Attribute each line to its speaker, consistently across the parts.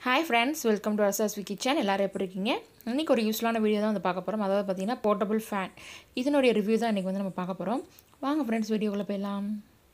Speaker 1: hi friends welcome to அர்சாஸ் வி kitchen எல்லோரும் எப்படி இருக்கீங்க இன்றைக்கி ஒரு யூஸ்ஃபுல்லான வீடியோ தான் வந்து பார்க்க போகிறோம் அதாவது பார்த்தீங்கன்னா போர்ட்டபுள் ஃபேன் இதனுடைய ரிவ்யூ தான் இன்றைக்கி வந்து நம்ம பார்க்க போகிறோம் வாங்க ஃப்ரெண்ட்ஸ் வீடியோக்குள்ளே போயிடலாம்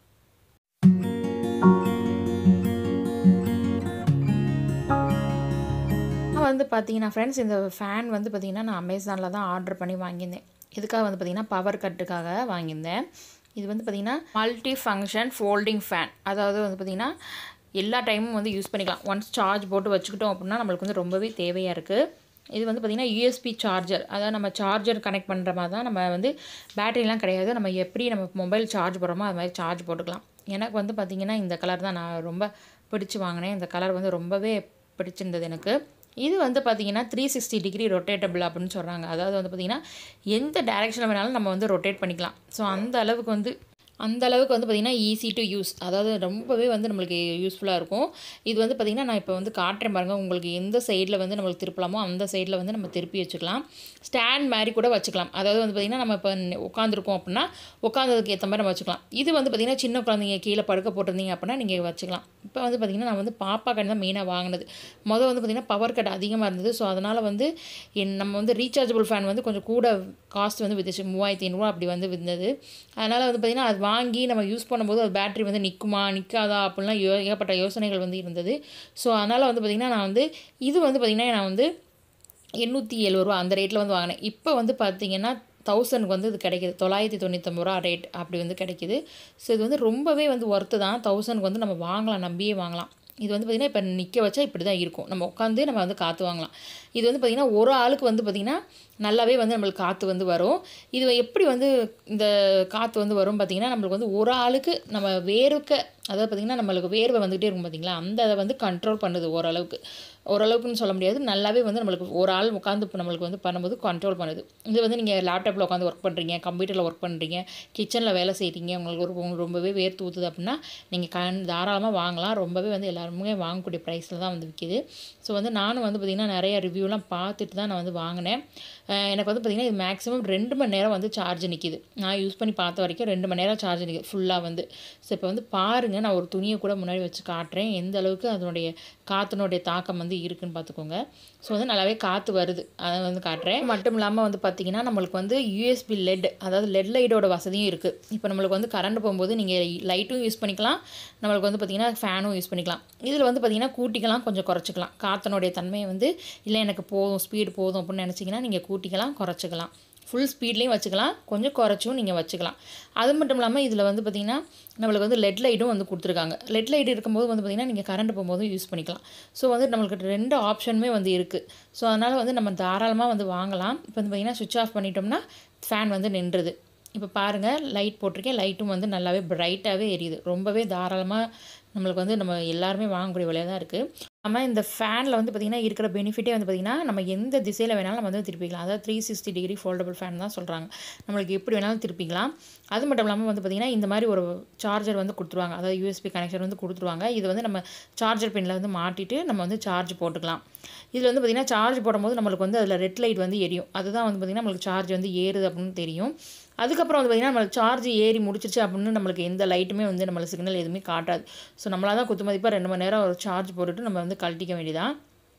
Speaker 1: வந்து பார்த்தீங்கன்னா ஃப்ரெண்ட்ஸ் இந்த ஃபேன் வந்து பார்த்திங்கன்னா நான் அமேசானில் தான் ஆர்டர் பண்ணி வாங்கியிருந்தேன் இதுக்காக வந்து பார்த்திங்கன்னா பவர் கட்டுக்காக வாங்கியிருந்தேன் இது வந்து பார்த்திங்கன்னா மல்டி ஃபங்க்ஷன் ஃபோல்டிங் ஃபேன் அதாவது வந்து பார்த்திங்கன்னா எல்லா டைமும் வந்து யூஸ் பண்ணிக்கலாம் ஒன்ஸ் சார்ஜ் போட்டு வச்சுக்கிட்டோம் அப்படின்னா நம்மளுக்கு வந்து ரொம்பவே தேவையாக இருக்குது இது வந்து பார்த்திங்கன்னா யூஎஸ்பி சார்ஜர் அதாவது நம்ம சார்ஜர் கனெக்ட் பண்ணுற மாதிரி தான் நம்ம வந்து பேட்டரிலாம் கிடையாது நம்ம எப்படி நம்ம மொபைல் சார்ஜ் போடுறோமோ அது மாதிரி சார்ஜ் போட்டுக்கலாம் எனக்கு வந்து பார்த்திங்கன்னா இந்த கலர் தான் நான் ரொம்ப பிடிச்சி வாங்கினேன் இந்த கலர் வந்து ரொம்பவே பிடிச்சிருந்தது எனக்கு இது வந்து பார்த்திங்கன்னா த்ரீ சிக்ஸ்டி டிகிரி ரொட்டேட்டபிள் அப்படின்னு சொல்கிறாங்க அதாவது வந்து பார்த்திங்கன்னா எந்த டேரெக்ஷனில் வேணாலும் நம்ம வந்து ரொட்டேட் பண்ணிக்கலாம் ஸோ அந்த அளவுக்கு வந்து அந்த அளவுக்கு வந்து பார்த்திங்கன்னா ஈஸி டு யூஸ் அதாவது ரொம்பவே வந்து நம்மளுக்கு யூஸ்ஃபுல்லாக இருக்கும் இது வந்து பார்த்திங்கன்னா நான் இப்போ வந்து காட்டுறேன் பாருங்கள் உங்களுக்கு எந்த சைடில் வந்து நம்மளுக்கு திருப்பலாமோ அந்த சைடில் வந்து நம்ம திருப்பி வச்சுக்கலாம் ஸ்டாண்ட் மாதிரி கூட வச்சுக்கலாம் அதாவது வந்து பார்த்திங்கன்னா நம்ம இப்போ உட்காந்துருக்கோம் அப்படின்னா உட்காந்ததுக்கு ஏற்ற மாதிரி நம்ம வச்சுக்கலாம் இது வந்து பார்த்திங்கன்னா சின்ன குழந்தைங்க கீழே படுக்க போட்டிருந்தீங்க அப்படின்னா நீங்கள் வச்சுக்கலாம் இப்போ வந்து பார்த்திங்கன்னா நான் வந்து பாப்பா கடன் தான் மெயினாக வாங்கினது மொதல் வந்து பார்த்திங்கன்னா பவர் கட் அதிகமாக இருந்தது ஸோ அதனால் வந்து என் நம்ம வந்து ரீசார்ஜபிள் ஃபேன் வந்து கொஞ்சம் கூட காஸ்ட் வந்து வித்துச்சு மூவாயிரத்தி ஐநூறுரூவா அப்படி வந்து விருந்தது அதனால் வந்து பார்த்திங்கன்னா அது வாங்கி நம்ம யூஸ் பண்ணும்போது அது பேட்ரி வந்து நிற்குமா நிற்காதா அப்படிலாம் யோ ஏகப்பட்ட யோசனைகள் வந்து இருந்தது ஸோ அதனால் வந்து பார்த்திங்கன்னா நான் வந்து இது வந்து பார்த்திங்கன்னா நான் வந்து எண்ணூற்றி எழுபது ரூபா அந்த ரேட்டில் வந்து வாங்கினேன் இப்போ வந்து பார்த்திங்கன்னா தௌசண்ட்க்கு வந்து இது கிடைக்கிது தொள்ளாயிரத்தி தொண்ணூற்றம்பது ரூபா ரேட் அப்படி வந்து கிடைக்கிது ஸோ இது வந்து ரொம்பவே வந்து ஒர்த்து தான் தௌசண்ட்க்கு வந்து நம்ம வாங்கலாம் நம்பியே வாங்கலாம் இது வந்து பார்த்திங்கன்னா இப்போ நிற்க வச்சா இப்படி தான் இருக்கும் நம்ம உட்காந்து நம்ம வந்து காற்று வாங்கலாம் இது வந்து பார்த்திங்கன்னா ஒரு ஆளுக்கு வந்து பார்த்திங்கன்னா நல்லாவே வந்து நம்மளுக்கு காற்று வந்து வரும் இது எப்படி வந்து இந்த காற்று வந்து வரும் பார்த்திங்கன்னா நம்மளுக்கு வந்து ஒரு ஆளுக்கு நம்ம வேர்க்க அதாவது பார்த்திங்கன்னா நம்மளுக்கு வேர்வை வந்துகிட்டே இருக்கும் பார்த்திங்களா அந்த அதை வந்து கண்ட்ரோல் பண்ணுது ஓரளவுக்கு ஓரளவுக்குன்னு சொல்ல முடியாது நல்லாவே வந்து நம்மளுக்கு ஒரு ஆள் உட்காந்து இப்போ நம்மளுக்கு வந்து பண்ணும்போது கண்ட்ரோல் பண்ணுது இது வந்து நீங்கள் லேப்டாப்பில் உட்காந்து ஒர்க் பண்ணுறீங்க கம்ப்யூட்டரில் ஒர்க் பண்ணுறீங்க கிச்சனில் வேலை செய்கிறீங்க உங்களுக்கு ஒரு உங்களுக்கு ரொம்பவே வேர்த்து ஊற்றுது அப்படின்னா நீங்கள் கண் தாராளமாக வாங்கலாம் ரொம்பவே வந்து எல்லாருமே வாங்கக்கூடிய ப்ரைஸில் தான் வந்து விற்கிது ஸோ வந்து நானும் வந்து பார்த்திங்கன்னா நிறைய ரிவ்யூலாம் பார்த்துட்டு தான் நான் வந்து வாங்கினேன் எனக்கு வந்து பார்த்திங்கன்னா இது மேக்ஸிமம் ரெண்டு மணி நேரம் வந்து சார்ஜ் நிற்கிது நான் யூஸ் பண்ணி பார்த்த வரைக்கும் ரெண்டு மணி நேரம் சார்ஜ் நிற்கிது ஃபுல்லாக வந்து ஸோ இப்போ வந்து பாருங்கள் நான் ஒரு துணியை கூட முன்னாடி வச்சு காட்டுறேன் எந்த அளவுக்கு அதனுடைய காற்றினுடைய தாக்கம் வந்து இருக்குன்னு பார்த்துக்கோங்க ஸோ வந்து நல்லாவே காற்று வருது அதை வந்து காட்டுறேன் மட்டும் இல்லாமல் வந்து பார்த்திங்கன்னா நம்மளுக்கு வந்து யூஎஸ்பி லெட் அதாவது லெட் லைட்டோட வசதியும் இருக்குது இப்போ நம்மளுக்கு வந்து கரண்ட் போகும்போது நீங்கள் லைட்டும் யூஸ் பண்ணிக்கலாம் நம்மளுக்கு வந்து பார்த்திங்கன்னா ஃபேனும் யூஸ் பண்ணிக்கலாம் இதில் வந்து பார்த்திங்கன்னா கூட்டிக்கலாம் கொஞ்சம் குறைச்சிக்கலாம் காற்றனுடைய தன்மையை வந்து இல்லை எனக்கு போதும் ஸ்பீடு போதும் அப்படின்னு நினச்சிங்கன்னா நீங்கள் கூட்டிக்கலாம் குறைச்சிக்கலாம் ஃபுல் ஸ்பீட்லேயும் வச்சுக்கலாம் கொஞ்சம் குறைச்சும் நீங்கள் வச்சுக்கலாம் அது மட்டும் இல்லாமல் இதில் வந்து பார்த்திங்கன்னா நம்மளுக்கு வந்து லெட் லைட்டும் வந்து கொடுத்துருக்காங்க லெட் லைட் இருக்கும்போது வந்து பார்த்திங்கன்னா நீங்கள் கரண்ட் போகும்போதும் யூஸ் பண்ணிக்கலாம் ஸோ வந்து நம்மளுக்கு ரெண்டு ஆப்ஷனுமே வந்து இருக்குது ஸோ அதனால் வந்து நம்ம தாராளமாக வந்து வாங்கலாம் இப்போ வந்து பார்த்திங்கன்னா சுவிட்ச் ஆஃப் பண்ணிட்டோம்னா ஃபேன் வந்து நின்றுது இப்போ பாருங்கள் லைட் போட்டிருக்கேன் லைட்டும் வந்து நல்லாவே பிரைட்டாகவே எரியுது ரொம்பவே தாராளமாக நம்மளுக்கு வந்து நம்ம எல்லாருமே வாங்கக்கூடிய விலையாக தான் இருக்குது நம்ம இந்த ஃபேனில் வந்து பார்த்திங்கன்னா இருக்கிற பெனிஃபிட்டே வந்து பார்த்திங்கன்னா நம்ம எந்த திசையில் வேணாலும் நம்ம வந்து திருப்பிக்கலாம் அதாவது three sixty degree foldable fan தான் சொல்கிறாங்க நம்மளுக்கு எப்படி வேணாலும் திருப்பிக்கலாம் அது மட்டும் இல்லாமல் வந்து பார்த்திங்கன்னா இந்த மாதிரி ஒரு சார்ஜர் வந்து கொடுத்துருவாங்க அதாவது யூஎஸ்பி கனெக்ஷன் வந்து கொடுத்துருவாங்க இது வந்து நம்ம சார்ஜர் பின்னில் வந்து மாட்டிட்டு நம்ம வந்து சார்ஜ் போட்டுக்கலாம் இதில் வந்து பார்த்திங்கன்னா சார்ஜ் போடும்போது நம்மளுக்கு வந்து அதில் ரெட் லைட் வந்து எரியும் அதுதான் வந்து பார்த்திங்கன்னா நம்மளுக்கு சார்ஜ் வந்து ஏறுது அப்படின்னு தெரியும் அதுக்கப்புறம் வந்து பார்த்திங்கன்னா நம்மளுக்கு சார்ஜ் ஏறி முடிச்சிச்சு அப்படின்னு நம்மளுக்கு எந்த லைட்டுமே வந்து நம்மளுக்கு சிக்னல் எதுவுமே காட்டாது ஸோ நம்மளாக தான் குத்து மதிப்பாக ரெண்டு மணி நேரம் ஒரு சார்ஜ் போட்டுட்டு நம்ம வந்து கழட்டிக்க வேண்டியதான்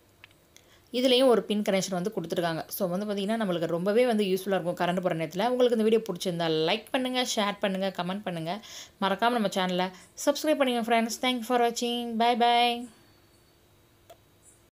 Speaker 1: இதுலேயும் ஒரு பின் கனெக்ஷன் வந்து கொடுத்துருக்காங்க ஸோ வந்து பார்த்திங்கன்னா நம்மளுக்கு ரொம்பவே வந்து யூஸ்ஃபுல்லாக இருக்கும் கரண்ட் போகிற நேரத்தில் உங்களுக்கு இந்த வீடியோ பிடிச்சிருந்தா லைக் பண்ணுங்கள் ஷேர் பண்ணுங்கள் கமெண்ட் பண்ணுங்கள் மறக்காமல் நம்ம சேனலை சப்ஸ்கிரைப் பண்ணுங்கள் ஃப்ரெண்ட்ஸ் தேங்க்யூ ஃபார் வாட்சிங் பை பாய்